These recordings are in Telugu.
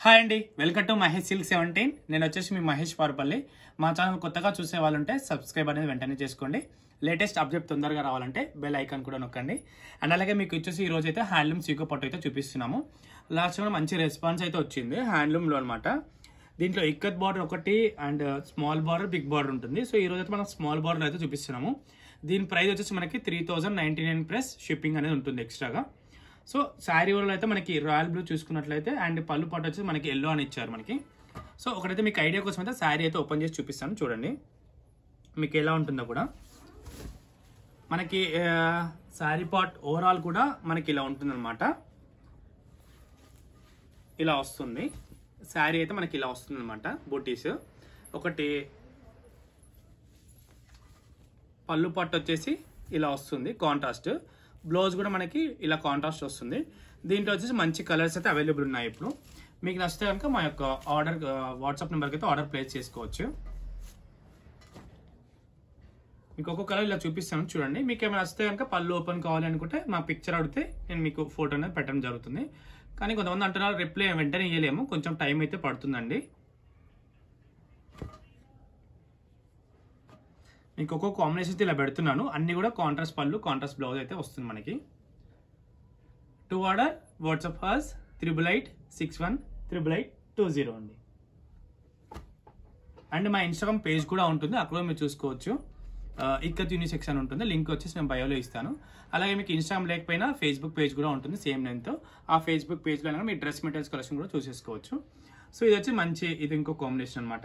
హాయ్ అండి welcome to Mahesh silk seventeen నేను వచ్చేసి మీ మహేష్ పారుపల్లి మా ఛానల్ కొత్తగా చూసే వాళ్ళు ఉంటే సబ్స్క్రైబ్ అనేది వెంటనే చేసుకోండి లేటెస్ట్ అప్డేట్ తొందరగా రావాలంటే బెల్ ఐకాన్ కూడా నొక్కండి అండ్ అలాగే మీకు వచ్చేసి ఈ రోజు అయితే హ్యాండ్లూమ్ సీకో పట్టు అయితే చూపిస్తున్నాము లాస్ట్ కూడా మంచి రెస్పాన్స్ అయితే వచ్చింది హ్యాండ్లూమ్లో అనమాట దీంట్లో ఇక్కత్ బార్డర్ ఒకటి and small border big border ఉంటుంది సో ఈ రోజు అయితే మనం స్మాల్ బార్డర్ అయితే చూపిస్తున్నాము దీని ప్రైస్ వచ్చేసి మనకి three thousand ninety nine plus shipping అనేది ఉంటుంది ఎక్స్ట్రాగా సో శారీ వల్ల అయితే మనకి రాయల్ బ్లూ చూసుకున్నట్లయితే అండ్ పళ్ళు పాటు వచ్చేసి మనకి ఎల్లో అని ఇచ్చారు మనకి సో ఒకటైతే మీకు ఐడియా కోసం అయితే శారీ అయితే ఓపెన్ చేసి చూపిస్తాను చూడండి మీకు ఎలా ఉంటుందో కూడా మనకి శారీ పార్ట్ ఓవరాల్ కూడా మనకి ఇలా ఉంటుందన్నమాట ఇలా వస్తుంది శారీ అయితే మనకి ఇలా వస్తుంది అనమాట బూటీస్ ఒకటి పళ్ళు పట్టు వచ్చేసి ఇలా వస్తుంది కాంట్రాస్ట్ బ్లౌజ్ కూడా మనకి ఇలా కాంట్రాస్ట్ వస్తుంది దీంట్లో వచ్చేసి మంచి కలర్స్ అయితే అవైలబుల్ ఉన్నాయి ఇప్పుడు మీకు నచ్చితే కనుక మా యొక్క ఆర్డర్ వాట్సాప్ నెంబర్కి అయితే ఆర్డర్ ప్లేస్ చేసుకోవచ్చు మీకు ఒక్కొక్క కలర్ ఇలా చూపిస్తాను చూడండి మీకు ఏమైనా వస్తే కనుక పళ్ళు ఓపెన్ కావాలి అనుకుంటే మా పిక్చర్ అడిగితే నేను మీకు ఫోటో అనేది పెట్టడం జరుగుతుంది కానీ కొంతమంది అంటున్నారు రిప్లై వెంటనే ఇవ్వలేము కొంచెం టైం అయితే పడుతుందండి మీకు ఒక్కొక్క కాంబినేషన్ అయితే ఇలా పెడుతున్నాను అన్ని కూడా కాంట్రాస్ట్ పళ్ళు కాంట్రాస్ట్ బ్లౌజ్ అయితే వస్తుంది మనకి to order WhatsApp has triple eight six one triple eight two zero అండి అండ్ మా ఇన్స్టాగ్రామ్ పేజ్ కూడా ఉంటుంది అక్కడ మీరు చూసుకోవచ్చు ఇక్కత్ యూని సెక్షన్ ఉంటుంది లింక్ వచ్చేసి నేను బయోలో ఇస్తాను అలాగే మీకు ఇన్స్టాగ్రామ్ లేకపోయినా ఫేస్బుక్ పేజ్ కూడా ఉంటుంది సేమ్ నేమ్తో ఆ ఫేస్బుక్ పేజ్లో మీ డ్రెస్ మెటీరియల్స్ కలెక్షన్ కూడా చూసేసుకోవచ్చు సో ఇది వచ్చి మంచి ఇది ఇంకో కాంబినేషన్ అనమాట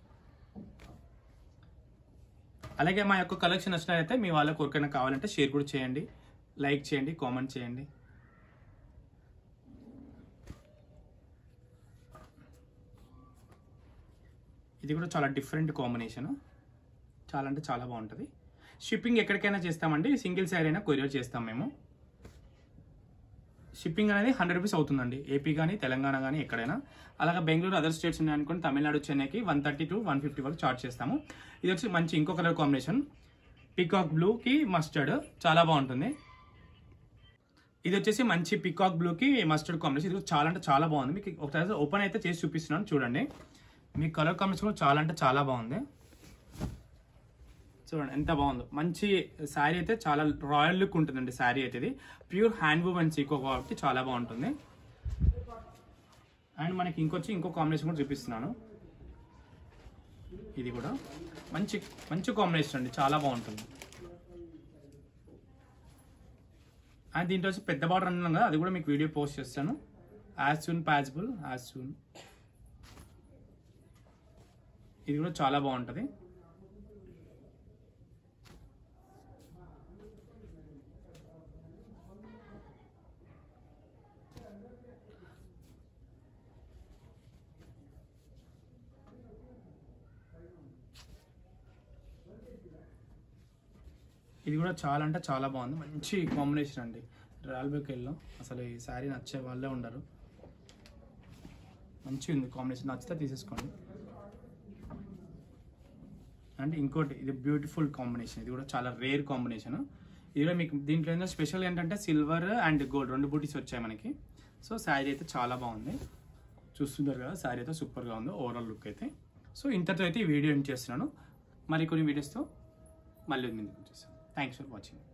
అలాగే మా యొక్క కలెక్షన్ వచ్చినట్లయితే మీ వాళ్ళకి ఎవరికైనా కావాలంటే షేర్ కూడా చేయండి లైక్ చేయండి కామెంట్ చేయండి ఇది కూడా చాలా డిఫరెంట్ కాంబినేషన్ చాలా అంటే చాలా బాగుంటుంది షిప్పింగ్ ఎక్కడికైనా చేస్తామండి సింగిల్ సైడ్ అయినా కొరియర్ చేస్తాం మేము షిప్పింగ్ అనేది హండ్రెడ్ రూపీస్ అవుతుందండి ఏపీ కానీ తెలంగాణ కానీ ఎక్కడైనా అలాగే బెంగళూరు అదర్ స్టేట్స్ ఉన్నాయనుకోండి తమిళనాడు చెన్నైకి one thirty to one fifty వరకు చార్జ్ చేస్తాము ఇది వచ్చి మంచి ఇంకో కలర్ కాంబినేషన్ పికాక్ బ్లూకి మస్టర్డ్ చాలా బాగుంటుంది ఇది వచ్చేసి మంచి పికాక్ బ్లూకి మస్టర్డ్ కాంబినేషన్ ఇది చాలా అంటే చాలా బాగుంది మీకు ఒకసారి ఓపెన్ అయితే చేసి చూపిస్తున్నాను చూడండి మీ కలర్ కాంబినేషన్ కూడా చాలా అంటే చాలా బాగుంది చూడండి ఎంత బాగుందో మంచి శారీ అయితే చాలా రాయల్ లుక్ ఉంటుందండి శారీ అయితే ఇది pure hand woven and sico కాబట్టి చాలా బాగుంటుంది అండ్ మనకి ఇంకొచ్చి ఇంకో కాంబినేషన్ కూడా చూపిస్తున్నాను ఇది కూడా మంచి మంచి కాంబినేషన్ అండి చాలా బాగుంటుంది అండ్ దీంట్లో వచ్చి పెద్ద బార్డర్ అన్నాం కదా అది కూడా మీకు వీడియో పోస్ట్ చేస్తాను as soon possible as soon ఇది కూడా చాలా బాగుంటుంది ఇది కూడా చాలా అంటే చాలా బాగుంది మంచి కాంబినేషన్ అండి రాయల్ ఎల్లో అసలు ఈ శారీ నచ్చే వాళ్ళే ఉండరు మంచిగా ఉంది కాంబినేషన్ నచ్చితే తీసేసుకోండి అండ్ ఇంకోటి ఇది బ్యూటిఫుల్ కాంబినేషన్ ఇది కూడా చాలా రేర్ కాంబినేషన్ ఇది కూడా మీకు దీంట్లో ఏంటో స్పెషల్ ఏంటంటే సిల్వర్ అండ్ గోల్డ్ రెండు బూటీస్ వచ్చాయి మనకి సో శారీ అయితే చాలా బాగుంది చూస్తున్నారు కదా శారీ అయితే సూపర్గా ఉంది ఓవరాల్ లుక్ అయితే సో ఇంతతో అయితే ఈ వీడియో ఏం చేస్తున్నాను మరి కొన్ని వీడియోస్తో మళ్ళీ ముందుకు వచ్చేస్తాను థ్యాంక్స్ ఫర్ వాచింగ్